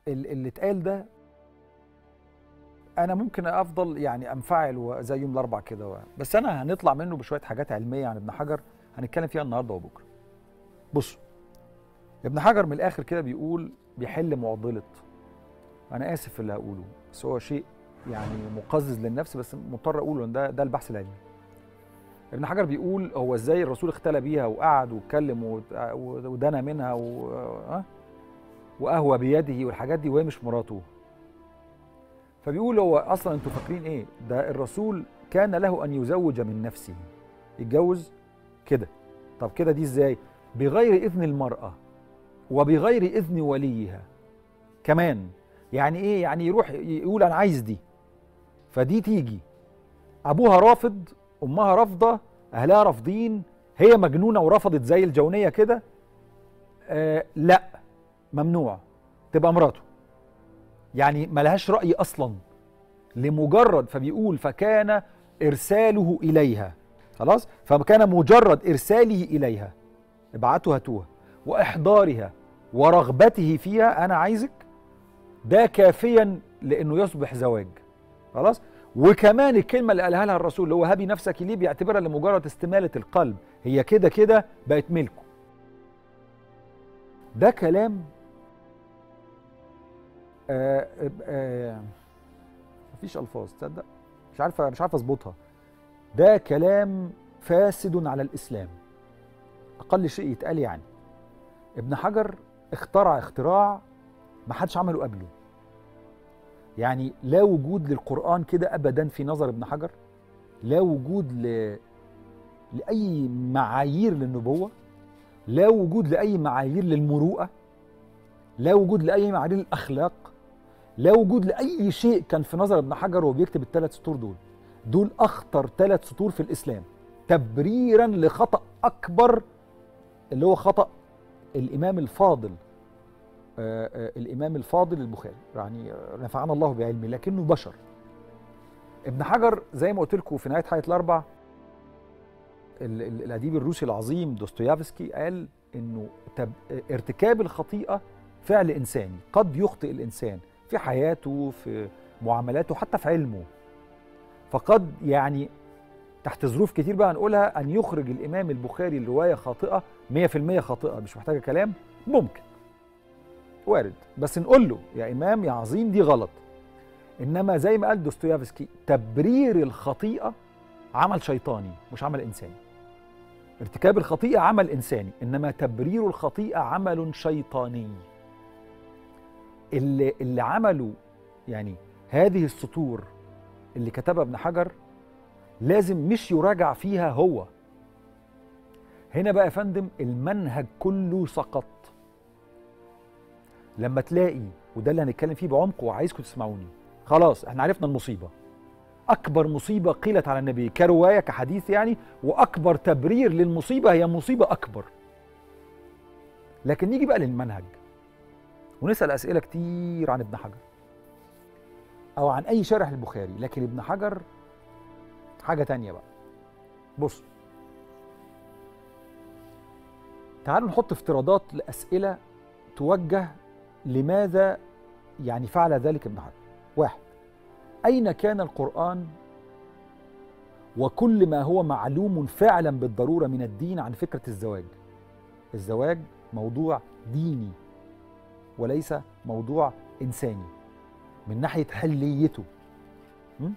ال- اللي اتقال ده انا ممكن افضل يعني انفعل وزي يوم الاربع كده و- بس انا هنطلع منه بشويه حاجات علميه عن ابن حجر هنتكلم فيها النهارده وبكره بصوا ابن حجر من الاخر كده بيقول بيحل معضله انا اسف في اللي هقوله بس هو شيء يعني مقزز للنفس بس مضطر اقوله ان ده ده البحث العلمي ابن حجر بيقول هو ازاي الرسول اختلى بيها وقعد واتكلم وت- ودنا منها و... ها؟ واهوى بيده والحاجات دي وهي مش مراته فبيقول هو اصلا انتوا فاكرين ايه ده الرسول كان له ان يزوج من نفسه يتجوز كده طب كده دي ازاي بغير اذن المراه وبغير اذن وليها كمان يعني ايه يعني يروح يقول انا عايز دي فدي تيجي ابوها رافض امها رافضه اهلها رافضين هي مجنونه ورفضت زي الجونيه كده آه لا ممنوع تبقى مراته يعني ملهاش راي اصلا لمجرد فبيقول فكان ارساله اليها خلاص فكان مجرد ارساله اليها ابعتوا هاتوها واحضارها ورغبته فيها انا عايزك ده كافيا لانه يصبح زواج خلاص وكمان الكلمه اللي قالها لها الرسول اللي هو هبي نفسك ليه بيعتبرها لمجرد استماله القلب هي كده كده بقت ملكه ده كلام آه آه مفيش الفاظ تصدق مش عارفه مش عارفه اظبطها ده كلام فاسد على الاسلام اقل شيء يتقال يعني ابن حجر اخترع اختراع ما حدش عمله قبله يعني لا وجود للقرآن كده أبدا في نظر ابن حجر لا وجود ل... لأي معايير للنبوة لا وجود لأي معايير للمروءة لا وجود لأي معايير للأخلاق لا وجود لأي شيء كان في نظر ابن حجر وهو بيكتب الثلاث سطور دول دول أخطر ثلاث سطور في الإسلام تبريرا لخطأ أكبر اللي هو خطأ الإمام الفاضل آه، آه، الامام الفاضل البخاري يعني آه، نفعنا الله بعلمه لكنه بشر ابن حجر زي ما قلت لكم في نهايه حياه الاربع ال- ال- الاديب الروسي العظيم دوستويفسكي قال انه تب... ارتكاب الخطيئه فعل انساني قد يخطئ الانسان في حياته في معاملاته حتى في علمه فقد يعني تحت ظروف كتير بقى هنقولها ان يخرج الامام البخاري الروايه خاطئه 100% خاطئه مش محتاجه كلام ممكن وارد بس نقول له يا امام يا عظيم دي غلط انما زي ما قال دوستويفسكي تبرير الخطيئه عمل شيطاني مش عمل انساني ارتكاب الخطيئه عمل انساني انما تبرير الخطيئه عمل شيطاني اللي اللي عملوا يعني هذه السطور اللي كتبها ابن حجر لازم مش يراجع فيها هو هنا بقى يا فندم المنهج كله سقط لما تلاقي وده اللي هنتكلم فيه بعمق وعايزكم تسمعوني خلاص احنا عرفنا المصيبه اكبر مصيبه قيلت على النبي كروايه كحديث يعني واكبر تبرير للمصيبه هي مصيبه اكبر لكن نيجي بقى للمنهج ونسال اسئله كتير عن ابن حجر او عن اي شارح البخاري لكن ابن حجر حاجه تانية بقى بص تعالوا نحط افتراضات لاسئله توجه لماذا يعني فعل ذلك ابن حجر واحد أين كان القرآن وكل ما هو معلوم فعلا بالضرورة من الدين عن فكرة الزواج الزواج موضوع ديني وليس موضوع إنساني من ناحية حليته م?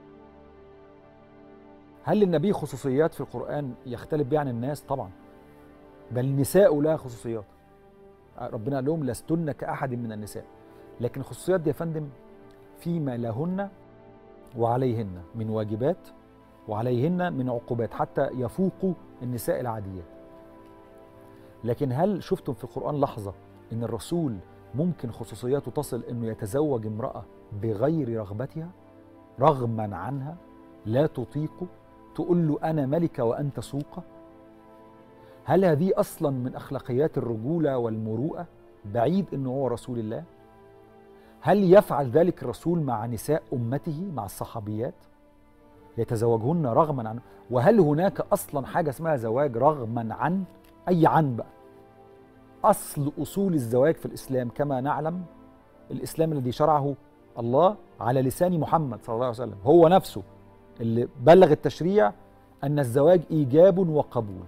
هل للنبي خصوصيات في القرآن يختلف بها عن الناس؟ طبعا بل النساء لها خصوصيات ربنا قال لهم لستن كأحد من النساء لكن الخصوصيات دي يا فندم فيما لهن وعليهن من واجبات وعليهن من عقوبات حتى يفوقوا النساء العاديات لكن هل شفتم في القرآن لحظة ان الرسول ممكن خصوصياته تصل انه يتزوج امرأة بغير رغبتها رغما عنها لا تطيق تقول له انا ملكة وانت سوقة هل هذه اصلا من اخلاقيات الرجولة والمروءة بعيد انه هو رسول الله هل يفعل ذلك الرسول مع نساء امته مع الصحابيات يتزوجهن رغما عن وهل هناك اصلا حاجه اسمها زواج رغما عن اي عن بقى اصل اصول الزواج في الاسلام كما نعلم الاسلام الذي شرعه الله على لسان محمد صلى الله عليه وسلم هو نفسه اللي بلغ التشريع ان الزواج ايجاب وقبول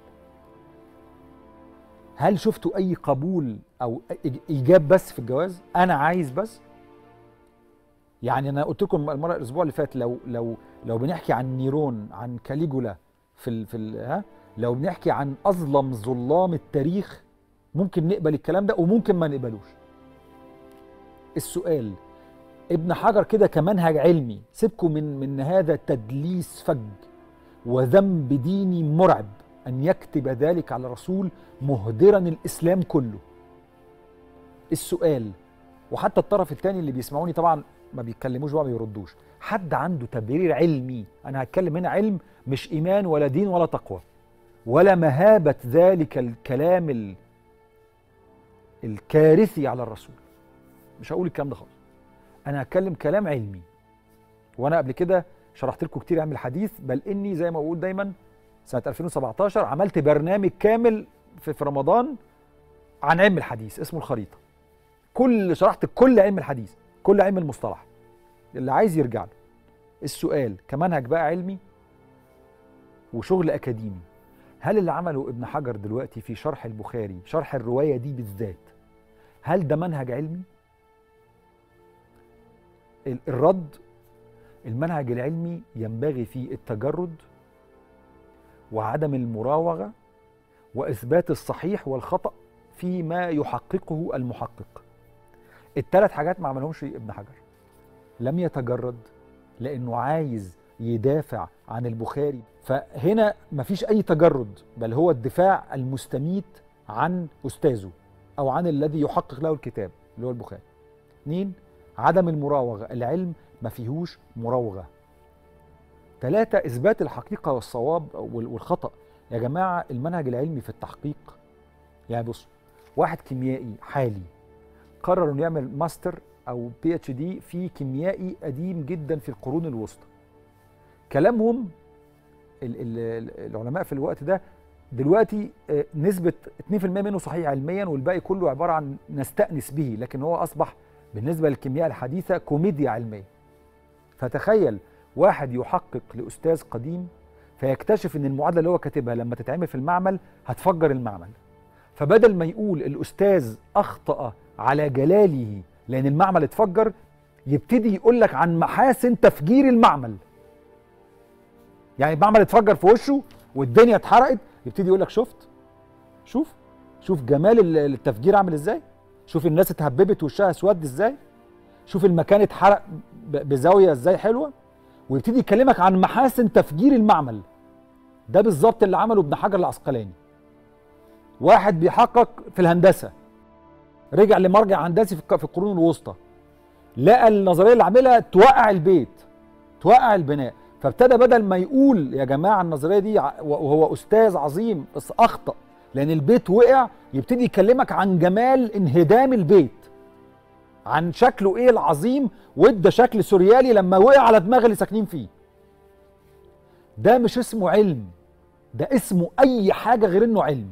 هل شفتوا اي قبول او ايجاب بس في الجواز انا عايز بس يعني انا قلت لكم المره الاسبوع اللي فات لو لو لو بنحكي عن نيرون عن كاليجولا في ال في ال ها لو بنحكي عن اظلم ظلام التاريخ ممكن نقبل الكلام ده وممكن ما نقبلوش السؤال ابن حجر كده كمنهج علمي سيبكم من من هذا تدليس فج وذنب ديني مرعب ان يكتب ذلك على رسول مهدرا الاسلام كله السؤال وحتى الطرف الثاني اللي بيسمعوني طبعا ما بيتكلموش بقى ما بيردوش حد عنده تبرير علمي انا هتكلم هنا علم مش ايمان ولا دين ولا تقوى ولا مهابه ذلك الكلام ال... الكارثي على الرسول مش هقول الكلام ده خالص انا هتكلم كلام علمي وانا قبل كده شرحت لكم كتير علم الحديث بل اني زي ما بقول دايما سنه 2017 عملت برنامج كامل في, في رمضان عن علم الحديث اسمه الخريطه كل شرحت كل علم الحديث كل علم المصطلح اللي عايز يرجع له السؤال كمنهج بقى علمي وشغل اكاديمي هل اللي عمله ابن حجر دلوقتي في شرح البخاري شرح الروايه دي بالذات هل ده منهج علمي الرد المنهج العلمي ينبغي فيه التجرد وعدم المراوغه واثبات الصحيح والخطا فيما يحققه المحقق الثلاث حاجات ما عملهمش ابن حجر لم يتجرد لانه عايز يدافع عن البخاري فهنا مفيش اي تجرد بل هو الدفاع المستميت عن استاذه او عن الذي يحقق له الكتاب اللي هو البخاري اثنين عدم المراوغه العلم ما فيهوش مراوغه ثلاثة إثبات الحقيقة والصواب والخطأ يا جماعة المنهج العلمي في التحقيق يعني بص واحد كيميائي حالي قرر انه يعمل ماستر او بي اتش دي في كيميائي قديم جدا في القرون الوسطى كلامهم ال ال العلماء في الوقت ده دلوقتي نسبة 2% منه صحيح علميا والباقي كله عبارة عن نستأنس به لكن هو أصبح بالنسبة للكيمياء الحديثة كوميديا علمية فتخيل واحد يحقق لأستاذ قديم فيكتشف ان المعادلة اللي هو كاتبها لما تتعمل في المعمل هتفجر المعمل فبدل ما يقول الأستاذ أخطأ على جلاله لأن المعمل اتفجر يبتدي يقول لك عن محاسن تفجير المعمل يعني المعمل اتفجر في وشه والدنيا اتحرقت يبتدي يقول لك شفت شوف شوف جمال التفجير عامل ازاي شوف الناس اتهببت وشها اسود ازاي شوف المكان اتحرق بزاويه ازاي حلوه ويبتدي يكلمك عن محاسن تفجير المعمل ده بالظبط اللي عمله ابن حجر العسقلاني واحد بيحقق في الهندسه رجع لمرجع هندسي في القرون الوسطى لقى النظريه اللي عاملها توقع البيت توقع البناء فابتدى بدل ما يقول يا جماعه النظريه دي وهو استاذ عظيم بس اخطا لان البيت وقع يبتدي يكلمك عن جمال انهدام البيت عن شكله ايه العظيم وادى شكل سوريالي لما وقع على دماغ اللي ساكنين فيه ده مش اسمه علم ده اسمه اي حاجه غير انه علم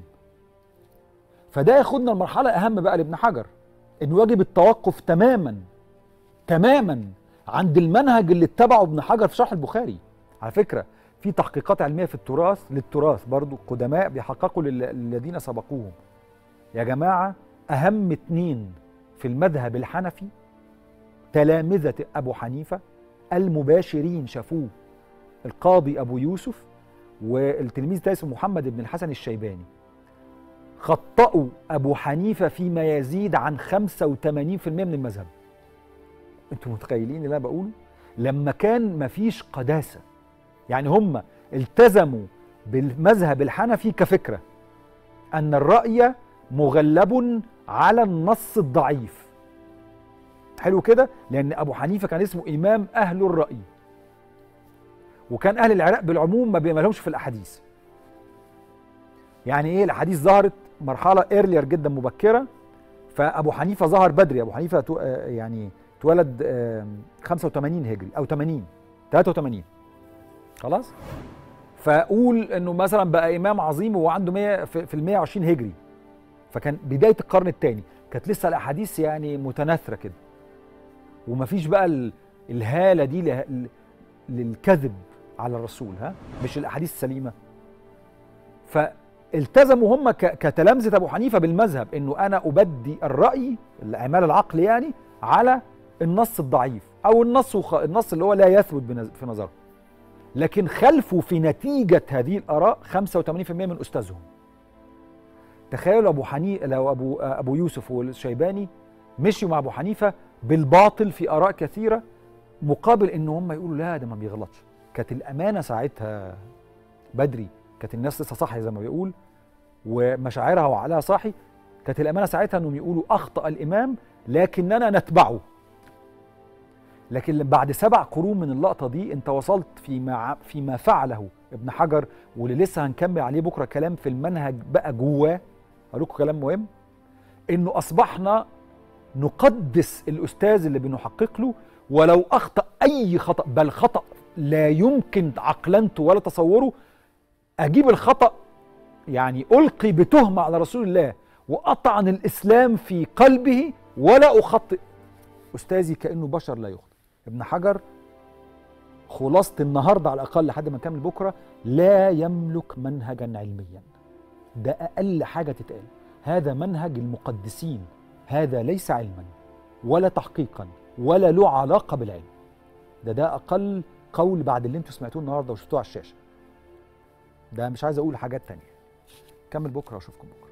فده ياخدنا المرحله اهم بقى لابن حجر انه يجب التوقف تماما تماما عند المنهج اللي اتبعه ابن حجر في شرح البخاري على فكره في تحقيقات علميه في التراث للتراث برضو قدماء بيحققوا للذين سبقوهم يا جماعه اهم اتنين في المذهب الحنفي تلامذه ابو حنيفه المباشرين شافوه القاضي ابو يوسف والتلميذ ده اسمه محمد بن الحسن الشيباني خطأوا أبو حنيفة فيما يزيد عن 85% من المذهب انتوا متخيلين اللي انا بقوله لما كان مفيش قداسة يعني هم التزموا بالمذهب الحنفي كفكرة أن الرأي مغلب على النص الضعيف حلو كده لأن أبو حنيفة كان اسمه إمام أهل الرأي وكان أهل العراق بالعموم ما بيملهمش في الأحاديث يعني ايه الاحاديث ظهرت مرحله ايرلير جدا مبكره فابو حنيفه ظهر بدري ابو حنيفه تو يعني اتولد 85 هجري او 80 83 خلاص فاقول انه مثلا بقى امام عظيم وهو عنده 100 في ال 120 هجري فكان بدايه القرن الثاني كانت لسه الاحاديث يعني متناثره كده ومفيش بقى ال- الهاله دي له- ل- للكذب على الرسول ها مش الاحاديث السليمه فالتزموا هم ك- كتلامذه ابو حنيفه بالمذهب انه انا ابدي الراي الاعمال العقل يعني على النص الضعيف او النص وخ... النص اللي هو لا يثبت بنز- في نظره لكن خلفوا في نتيجه هذه الاراء 85% من استاذهم تخيلوا ابو حنيفه لو ابو ابو يوسف والشيباني مشيوا مع ابو حنيفه بالباطل في اراء كثيره مقابل ان هم يقولوا لا ده ما بيغلطش كانت الامانه ساعتها بدري كانت الناس لسه صاحيه زي ما بيقول ومشاعرها وعقلها صاحي كانت الامانه ساعتها انهم يقولوا اخطا الامام لكننا نتبعه لكن بعد سبع قرون من اللقطه دي انت وصلت فيما ع- فيما فعله ابن حجر واللي لسه هنكمل عليه بكره كلام في المنهج بقى جواه اقول لكم كلام مهم انه اصبحنا نقدس الاستاذ اللي بنحقق له ولو اخطا اي خطا بل خطا لا يمكن عقلنته ولا تصوره اجيب الخطا يعني القي بتهمه على رسول الله واطعن الاسلام في قلبه ولا اخطئ استاذي كانه بشر لا يخطئ ابن حجر خلاصه النهارده على الاقل لحد ما نكمل بكره لا يملك منهجا علميا ده اقل حاجه تتقال هذا منهج المقدسين هذا ليس علما ولا تحقيقا ولا له علاقه بالعلم ده ده اقل قول بعد اللي انتوا سمعتوه النهارده وشفتوه على الشاشه ده مش عايز اقول حاجات تانية كمل بكره واشوفكم بكره